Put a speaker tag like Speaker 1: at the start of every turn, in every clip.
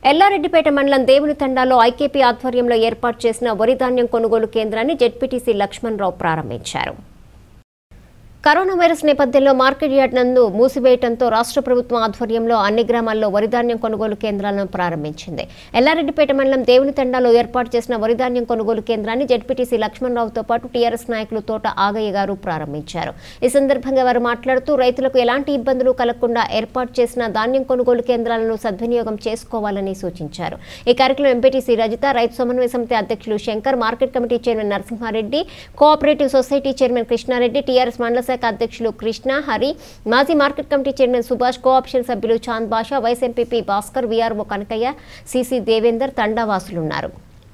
Speaker 1: ఎల్లారెడ్డిపేట మండలం దేవుని తండాలో ఐకేపీ ఆధ్వర్యంలో ఏర్పాటు చేసిన వరి ధాన్యం కొనుగోలు కేంద్రాన్ని జెడ్పీటీసీ లక్ష్మణరావు ప్రారంభించారు కరోనా వైరస్ నేపథ్యంలో మార్కెట్ యార్డ్ నందు మూసివేయడంతో రాష్ట్ర ప్రభుత్వం ఆధ్వర్యంలో అన్ని గ్రామాల్లో వరిధాన్యం కొనుగోలు కేంద్రాలను ప్రారంభించింది ఎల్లారెడ్డిపేట మండలం దేవుని తండాలో ఏర్పాటు చేసిన వరిధాన్యం కొనుగోలు కేంద్రాన్ని జెడ్పీటీసీ లక్ష్మణరావుతో పాటు టీఆర్ఎస్ నాయకులు తోట ఆగయ్య గారు ప్రారంభించారు ఈ సందర్భంగా వారు మాట్లాడుతూ రైతులకు ఎలాంటి ఇబ్బందులు కలగకుండా ఏర్పాటు చేసిన ధాన్యం కొనుగోలు కేంద్రాలను సద్వినియోగం చేసుకోవాలని సూచించారు ఈ కార్యక్రమం ఎంపీటీసీ రజిత రైతు సమన్వయ సమితి అధ్యక్షులు Shankar market committee chairman Narasimha Reddy cooperative society chairman Krishna Reddy TRS మండల శాఖ అధ్యక్షులు కృష్ణ హరి మాజీ market committee chairman Subhash co-option సభ్యులు Chand Basha vice MPP Bhaskar VRO Kanakaiah CC Devender తండావాసులున్నారు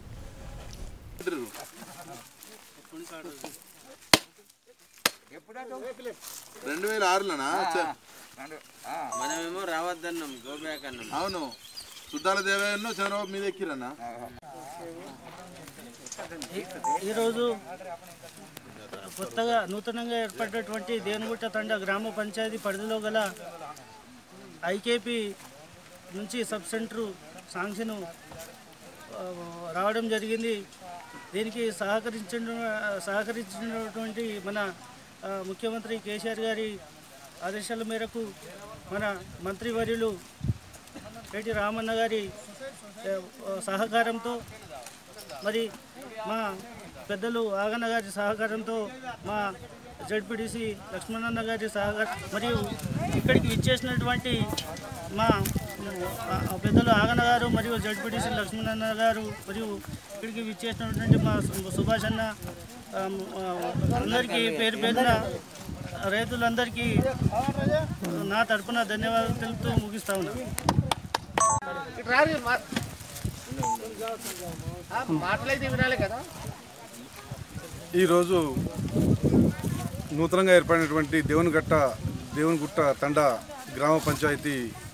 Speaker 2: రెండు వేల ఆరులోనా చ-
Speaker 3: మనమేమో రావద్దన్నాం గో బ్యాక్ అన్నాం
Speaker 2: అవును సుద్దాల దేవయ్యను చంద్రబాబు మీద ఎక్కిరన్నా
Speaker 4: ఈరోజు కొత్తగా నూతనంగా ఏర్పడినటువంటి దేనుగుట్ట తండ గ్రామ పంచాయతీ పరిధిలో గల ఐకేపీ నుంచి సబ్ సెంటరు శాంక్షన్ ఆ, రావడం జరిగింది దీనికి సహకరించిన సహకరించినటువంటి మన ఆ, ముఖ్యమంత్రి కేసీఆర్ గారి ఆదేశాల మేరకు మన మంత్రివర్యులు రెడ్డి రామన్న గారి ఆ, సహకారంతో మరి మా పెద్దలు ఆగన్న గారి సహకారంతో మా జడ్పీటీసీ లక్ష్మణన్న గారి సహకారం మరియు ఇక్కడికి విచ్చేసినటువంటి మా ఆ, పెద్దలు ఆగన్న గారు మరియు జడ్పీటీసీ లక్ష్మణన్న గారు మరియు ఇక్కడికి విచ్చేసినటువంటి మా సు- సుభాష్ అన్న ఆ, ఆ, అందరికీ పేరు పేరున రైతులందరికీ నా తరపున ధన్యవాదాలు తెలుపుతూ ముగిస్తా ఉన్నాను
Speaker 5: ఈరోజు నూతనంగా ఏర్పడినటువంటి దేవునిగట్ట దేవునిగుట్ట తండ గ్రామ పంచాయతీ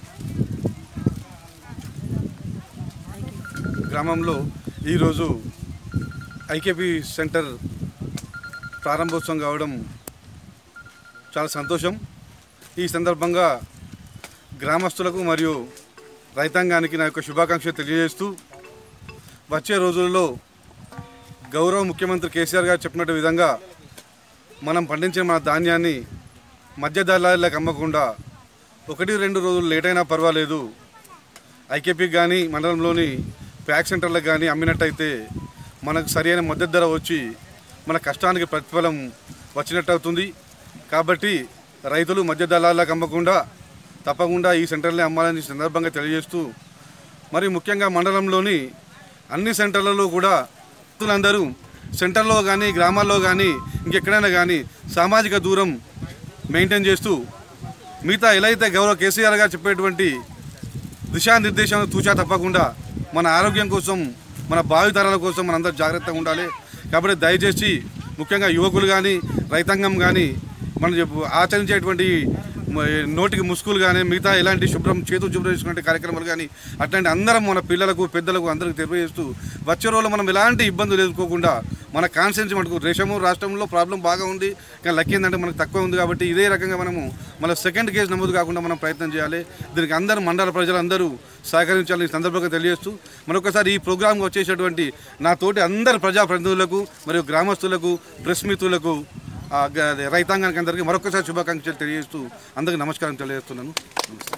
Speaker 5: గ్రామంలో ఈరోజు ఐకేపీ సెంటర్ ప్రారంభోత్సవం కావడం చాలా సంతోషం ఈ సందర్భంగా గ్రామస్తులకు మరియు రైతాంగానికి నా యొక్క శుభాకాంక్షలు తెలియజేస్తూ వచ్చే రోజుల్లో గౌరవ ముఖ్యమంత్రి కేసీఆర్ గారు చెప్పినట్టు విధంగా మనం పండించిన మన ధాన్యాన్ని మధ్య దళాలకు అమ్మకుండా ఒకటి రెండు రోజులు లేట్ అయినా పర్వాలేదు ఐకేపీకి కానీ మండలంలోని ప్యాక్ సెంటర్లకు కానీ అమ్మినట్టయితే మనకు సరైన మద్దతు ధర వచ్చి మన కష్టానికి ప్రతిఫలం వచ్చినట్టు అవుతుంది కాబట్టి రైతులు మధ్య దళాలకు అమ్మకుండా తప్పకుండా ఈ సెంటర్లే అమ్మాలని ఈ సందర్భంగా తెలియజేస్తూ మరి ముఖ్యంగా మండలంలోని అన్ని సెంటర్లలో కూడా భక్తులందరూ సెంటర్లో కానీ గ్రామాల్లో కానీ ఇంకెక్కడైనా కానీ సామాజిక దూరం మెయింటైన్ చేస్తూ మిగతా ఎలా అయితే గౌరవ కేసీఆర్ గారు చెప్పేటువంటి దిశానిర్దేశం తూచా తప్పకుండా మన ఆరోగ్యం కోసం మన భావితరాల కోసం మనందరూ జాగ్రత్తగా ఉండాలి కాబట్టి దయచేసి ముఖ్యంగా యువకులు కానీ రైతాంగం కానీ మనం చెప్పు- ఆచరించేటువంటి మ- నోటికి ముసుగులు కానీ మిగతా ఎలాంటి శుభ్రం చేతులు శుభ్రం చేసుకునే కార్యక్రమాలు కానీ అట్లాంటి అందరం మన పిల్లలకు పెద్దలకు అందరికి తెలియజేస్తూ వచ్చే రోజుల్లో మనం ఎలాంటి ఇబ్బందులు ఎదుర్కోకుండా మన కాన్సెన్స్ మనకు దేశము రాష్ట్రంలో ప్రాబ్లం బాగా ఉంది కానీ లక్కీ ఏంటంటే మనకు తక్కువ ఉంది కాబట్టి ఇదే రకంగా మనము మన సెకండ్ కేసు నమోదు కాకుండా మనం ప్రయత్నం చేయాలి దీనికి అందరూ మండల ప్రజలందరూ సహకరించాలని ఈ సందర్భంగా తెలియజేస్తూ మరొకసారి ఈ ప్రోగ్రాంకి వచ్చేసేటువంటి నా తోటి అందరి ప్రజాప్రతినిధులకు మరియు గ్రామస్తులకు ప్రెస్ మిత్రులకు ఆ, గ- రైతాంగానికి అందరికీ మరొకసారి శుభాకాంక్షలు తెలియజేస్తూ అందరికీ నమస్కారం తెలియజేస్తున్నాను నమస్తే